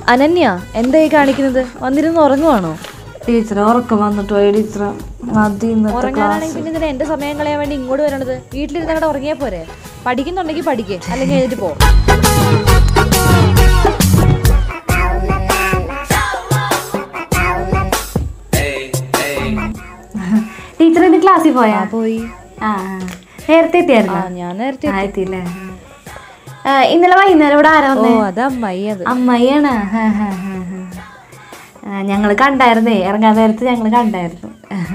അനന്യ എന്തായി കാണിക്കുന്നത് വന്നിരുന്ന് ഉറങ്ങുവാണോ ടീച്ചർ ഉറക്കം വന്നിട്ട് പോയി ടീച്ചർ മതി ഇന്നത്തെ ഉറങ്ങാനാണെങ്കിൽ പിന്നെ ഇതിന് എന്റെ സമയം കളയാൻ വേണ്ടി ഇങ്ങോട്ട് വരണത് വീട്ടിലിരുന്ന് അവിടെ ഉറങ്ങിയാ പോരെ പഠിക്കുന്നുണ്ടെങ്കിൽ പഠിക്കേ അല്ലെങ്കിൽ എഴുതിട്ട് പോ ടീച്ചർ ഇന്ന് ക്ലാസ്സിൽ പോയാ പോയി ആ ആ. നേരത്തെ എത്തിയായിരുന്നു ആ ഞാൻ നേരത്തെ ആ, എത്തിയില്ലേ ആ, ഇന്നലെ വൈകുന്നേരം ഇവിടെ ആരാ ഓ വന്നേ അതാ അമ്മായി അത് അമ്മയാണ് ഹാ, ഹാ, ഹാ, ഹാ. ആ, ഞങ്ങള് കണ്ടായിരുന്നേ ഇറങ്ങാൻ നേരത്ത് ഞങ്ങള് കണ്ടായിരുന്നു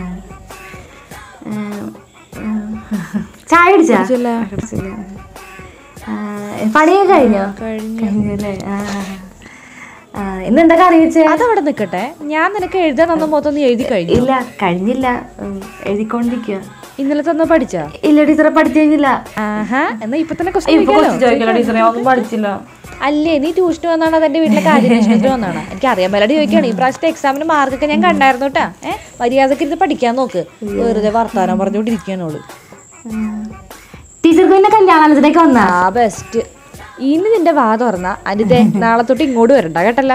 ഉം, ഉം. ചായ കുടിച്ചാ കുടിച്ചില്ല. കുടിച്ചില്ല. ആ, പണിയൊക്കെ കഴിഞ്ഞോ കഴിഞ്ഞു കഴിഞ്ഞല്ലേ ആ ആ, ഇന്നെന്താ കറി വെച്ചേ അതവിടെ നിക്കട്ടെ ഞാൻ നിനക്ക് എഴുതാൻ തന്ന മൊത്തം നീ എഴുതി കഴിഞ്ഞു ഇല്ല കഴിഞ്ഞില്ല ഉം, എഴുതിക്കൊണ്ടിരിക്കുക ഇന്നലെ തന്ന പഠിച്ചാ ഇല്ല ടീച്ചറെ പഠിച്ചു കഴിഞ്ഞില്ല ആഹാ എന്നാ ഇപ്പൊ തന്നെ ഇപ്പൊ ക്വസ്റ്റ്യൻ കുറച്ച് ചോദിക്കല ടീച്ചറെ ഒന്നും പഠിച്ചില്ല അല്ലേ നീ ട്യൂഷന് വന്നാണ് അതെന്റെ വീട്ടിലെ കാര്യത്തിന് വന്നാണ് എനിക്ക് അറിയാൻ മേലാടി ചോദിക്കുകയാണ് ഈ പ്രാവശ്യത്തെ എക്സാമിന് മാർക്കൊക്കെ ഞാൻ കണ്ടായിരുന്നു കേട്ടാ ഏഹ് മര്യാദക്ക് ഇരുന്ന് പഠിക്കാൻ നോക്ക് വെറുതെ വർത്താനം പറഞ്ഞുകൊണ്ടിരിക്കുകയാണോള് ടീച്ചർക്ക് പിന്നെ കല്യാണത്തിലേക്ക് വന്നാ ആ ബെസ്റ്റ് ഇനി നിന്റെ വാ തുറന്ന അനിതേ നാളെ തൊട്ട് ഇങ്ങോട്ട് വരണ്ട കേട്ടല്ല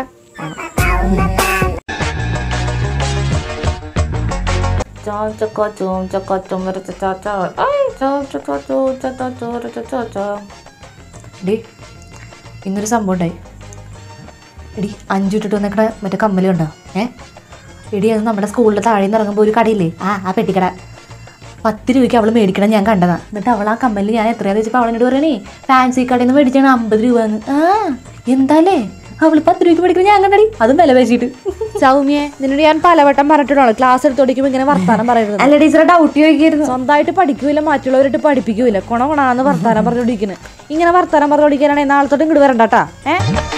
ഡി ഇന്നൊരു സംഭവം ഉണ്ടായി എടി അഞ്ചു ഇട്ടിട്ട് വന്നേക്കട മറ്റേ കമ്മല് കണ്ടോ ഏ എടി അത് നമ്മുടെ സ്കൂളിൽ താഴെ നിന്ന് ഇറങ്ങുമ്പോൾ ഒരു കടയില്ലേ ആ ആ പെട്ടിക്കട പത്ത് രൂപയ്ക്ക് അവൾ മേടിക്കണം ഞാൻ കണ്ടതാ എന്നിട്ട് അവൾ ആ കമ്മലിൽ ഞാൻ എത്രയാന്ന് വെച്ചപ്പോൾ അവളെന്നോട് പറയണേ ഫാൻസി കടയിൽ നിന്ന് മേടിച്ചാണ് അമ്പത് രൂപ എന്ന് ആ എന്താലേ അവൾ പത്ത് രൂപയ്ക്ക് മേടിക്കണം ഞാൻ കണ്ടടി അതും വില വെച്ചിട്ട് സൗമ്യെ നിന്നോട് ഞാൻ പലവട്ടം പറഞ്ഞിട്ടുള്ളൂ ക്ലാസ് എടുത്തോടിക്കുമ്പോ ഇങ്ങനെ വർത്താനം പറയരുത് അല്ല ടീച്ചറെ ഡൗട്ട് ചോദിക്കായിരുന്നു സ്വന്തമായിട്ട് പഠിക്കൂല മറ്റുള്ളവരായിട്ട് പഠിപ്പിക്കൂല കൊണ കൊണാന്ന് വർത്താനം പറഞ്ഞോണ്ടിരിക്കുന്നത് ഇങ്ങനെ വർത്താനം പറഞ്ഞോണ്ടിരിക്കാനാണെങ്കിൽ നാളെ തൊട്ട് ഇങ്ങോട്ട് വരണ്ടാട്ടാ ഏ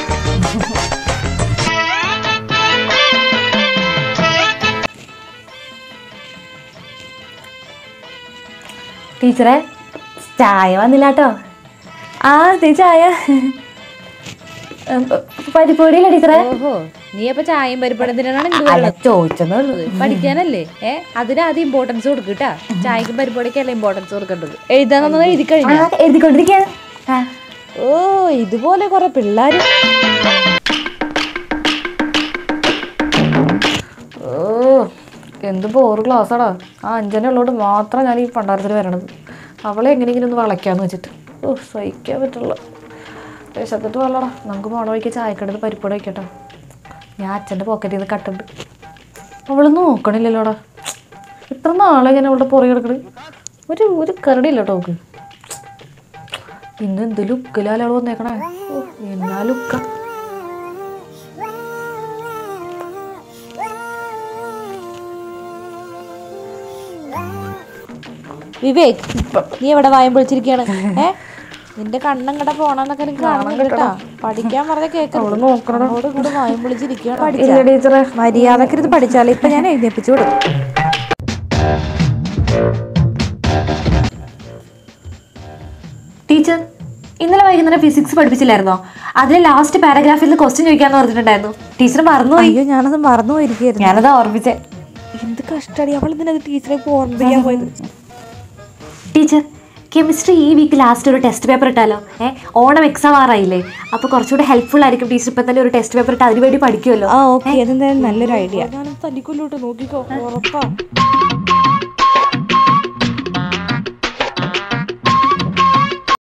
ടീച്ചറെ ചായ വന്നില്ല കേട്ടോ ആ ദേ ചായ ഉം, പരിപ്പൊടിയില്ല ടീച്ചറെ ഓഹോ നീ അപ്പൊ ചായയും പരിപ്പടത്തിനാണ് ഇങ്ങോട്ട് അല്ല വരുന്നത് ചോദിച്ചെന്നേ ഉള്ളൂ പഠിക്കാനല്ലേ ഏ അതിന് ആദ്യം ഇമ്പോർട്ടൻസ് കൊടുക്കട്ടാ ചായക്കും പരിപാടിക്കല്ല ഇമ്പോർട്ടൻസ് കൊടുക്കേണ്ടത് എഴുതാനൊന്നും എഴുതി ആ, കഴിഞ്ഞ എഴുതിക്കൊണ്ടിരിക്കുകയാണ് ആ ഓ ഇതുപോലെ കുറെ പിള്ളേര് ഓ എന്ത് ബോറ് ക്ലാസ്സാടാ ആ അഞ്ചനെ ഉള്ളോട്ട് മാത്രം ഞാൻ ഈ പണ്ടാരത്തിൽ വരണത് അവളെ എങ്ങനെയെങ്കിലും ഒന്ന് വളയ്ക്കാന്ന് വെച്ചിട്ട് ഓ സഹിക്കാൻ പറ്റുള്ള വിശത്തിട്ട് വെള്ളടാ നമുക്ക് പോണ വഴിക്ക് ചായക്കടന്ന് പരിപ്പോടെ വയ്ക്കട്ടോ ഞാൻ അച്ഛൻ്റെ പോക്കറ്റിൽ നിന്ന് കട്ടുണ്ട് അവൾ നോക്കണില്ലല്ലോടാ ഇത്ര നാളെ ഞാൻ അവളുടെ പുറകെ കിടക്കണ് ഒരു ഒരു കരടിയില്ല കേട്ടോ അവൾക്ക് ഇന്ന് എന്ത് ലുക്കിലാലോ അവൾ വന്നേക്കണേ ഓ എന്നാ ലുക്ക വിവേക് നീ എവിടെ വായം പൊളിച്ചിരിക്കാണ് ഏ നിന്റെ കണ്ണങ്ങടെ പോണെന്നൊക്കെ എനിക്ക് കാണണം കേട്ടാ പഠിക്കാൻ പറഞ്ഞ കേൾക്കണം അങ്ങോട്ടും ഇങ്ങോട്ടും വായം പൊളിച്ചിരിക്കുകയാണ് ഇല്ല ടീച്ചറെ മര്യാദക്ക് ഇത് പഠിച്ചാലേ ഇപ്പൊ ഞാൻ എഴുന്നേപ്പിച്ചു കൊടുക്കും ടീച്ചർ ഇന്നലെ വൈകുന്നേരം ഫിസിക്സ് പഠിപ്പിച്ചില്ലായിരുന്നോ അതിലെ ലാസ്റ്റ് പാരഗ്രാഫിൽ നിന്ന് ക്വസ്റ്റ്യൻ ചോദിക്കാന്ന് പറഞ്ഞിട്ടുണ്ടായിരുന്നു ടീച്ചർ മറന്നുപോയി അയ്യോ ഞാനത് മറന്നു പോയിരിക്കായിരുന്നു ഞാനത് ഓർമ്മിച്ചേ എന്ത് കഷ്ടടി അവൾ ഇതിനത് ടീച്ചറെ ഓർമ്മിപ്പിക്കാൻ പോയത് ടീച്ചർ കെമിസ്ട്രി ഈ വീക്ക് ലാസ്റ്റ് ഒരു ടെസ്റ്റ് പേപ്പർ ഇട്ടാലോ ഏ ഓണം എക്സാം ആറായില്ലേ അപ്പോൾ കുറച്ചുകൂടെ ഹെൽപ്ഫുൾ ആയിരിക്കും ടീച്ചർ ഇപ്പം തന്നെ ഒരു ടെസ്റ്റ് പേപ്പർ ഇട്ട് അതിനുവേണ്ടി പഠിക്കുമല്ലോ ആ ഓക്കെ അതെന്തായാലും നല്ലൊരു ഐഡിയ ഞാൻ തല്ലിക്കൊല്ലോട്ട് നോക്കിക്കോ ഉറപ്പാ